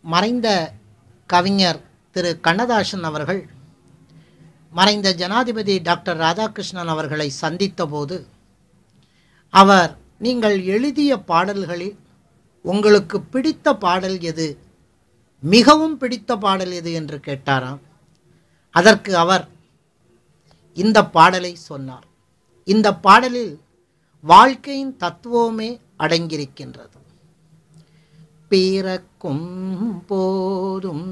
மறைந்த கவிஞர் திரு கண்ணதாசன் அவர்கள் மறைந்த ஜனாதிபதி டாக்டர் ராதாகிருஷ்ணன் அவர்களை சந்தித்தபோது அவர் நீங்கள் எழுதிய பாடல்களில் உங்களுக்கு பிடித்த பாடல் எது மிகவும் பிடித்த பாடல் எது என்று கேட்டாராம் அதற்கு அவர் இந்த பாடலை சொன்னார் இந்த பாடலில் வாழ்க்கையின் தத்துவமே அடங்கியிருக்கின்றது பிறக்கும் போதும்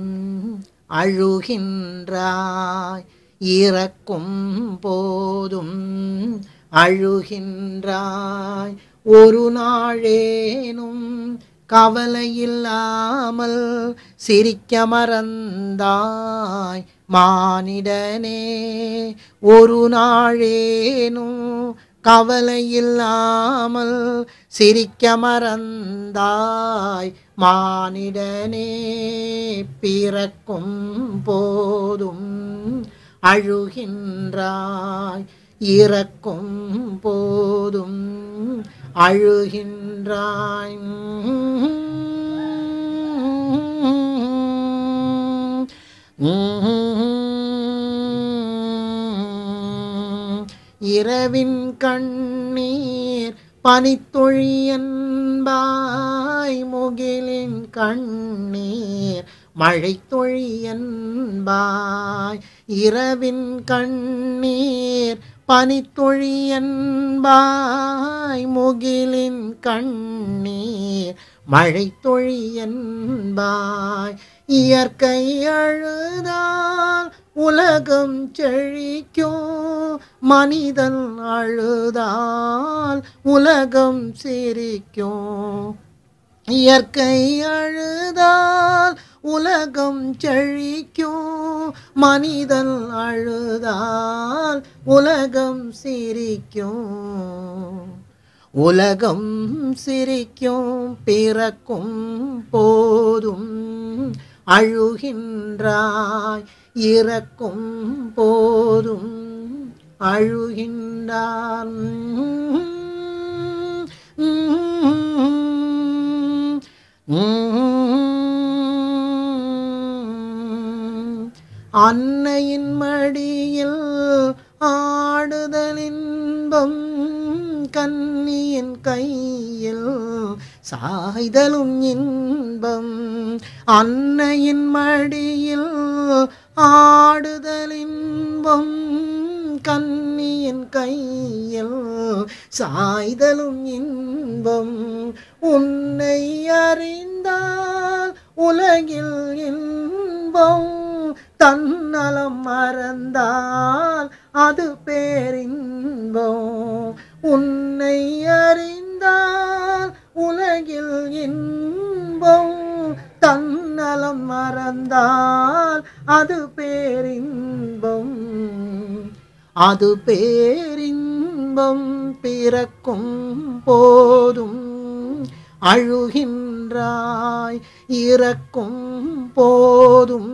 அழுகின்றாய் இறக்கும் போதும் அழுகின்றாய் ஒரு நாளேனும் கவலையில்லாமல் சிரிக்க மறந்தாய் மானிடனே ஒரு நாளேனும் கவலையில்லாமல் சிரிக்க மறந்தாய் மானிடனே பிறக்கும் போதும் அழுகின்றாய் இறக்கும் போதும் அழுகின்றாய் இரவின் கண்ணீர் பனித்தொழியன்பாய் முகிலின் கண்ணீர் மழை தொழியன்பாய் இரவின் கண்ணீர் பனித்தொழியன்பாய் முகிலின் கண்ணீர் மழை தொழியன்பாய் இயற்கை அழுதால் உலகம் செழிக்கும் மனிதன் அழுதால் உலகம் சிரிக்கும் இயற்கை அழுதால் உலகம் செழிக்கும் மனிதன் அழுதால் உலகம் சிரிக்கும் உலகம் சிரிக்கும் பிறக்கும் போதும் அழுகின்றாய் இறக்கும் போதும் அழுகின்றான் அன்னையின் மடியில் ஆடுதலின்பம் கன்னியின் கையில் சாய்தலும் இன்பம் அன்னையின் மடியில் ஆடுதலின்பம் கன்னியின் கையில் சாய்தலும் இன்பம் உன்னை அறிந்தால் உலகில் இன்பம் தன்னலம் மறந்தால் அது பேரின்பம் உன்னை அறிந்தால் உலகில் இன்பம் தன்னலம் மறந்தால் அது பேரின்பம் அது பேரின்பம் பிறக்கும் போதும் அழுகின்றாய் இறக்கும் போதும்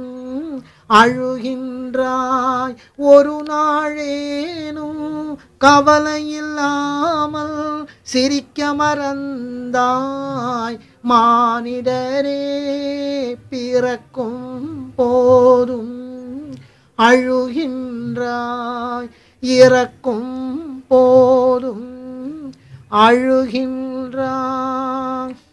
அழுகின்றாய் ஒரு நாளேனும் கவலையில்லாமல் சிரிக்க மறந்தாய் மானிடரே பிறக்கும் போதும் அழுகின்றாய் இறக்கும் போதும் அழுகின்றாய்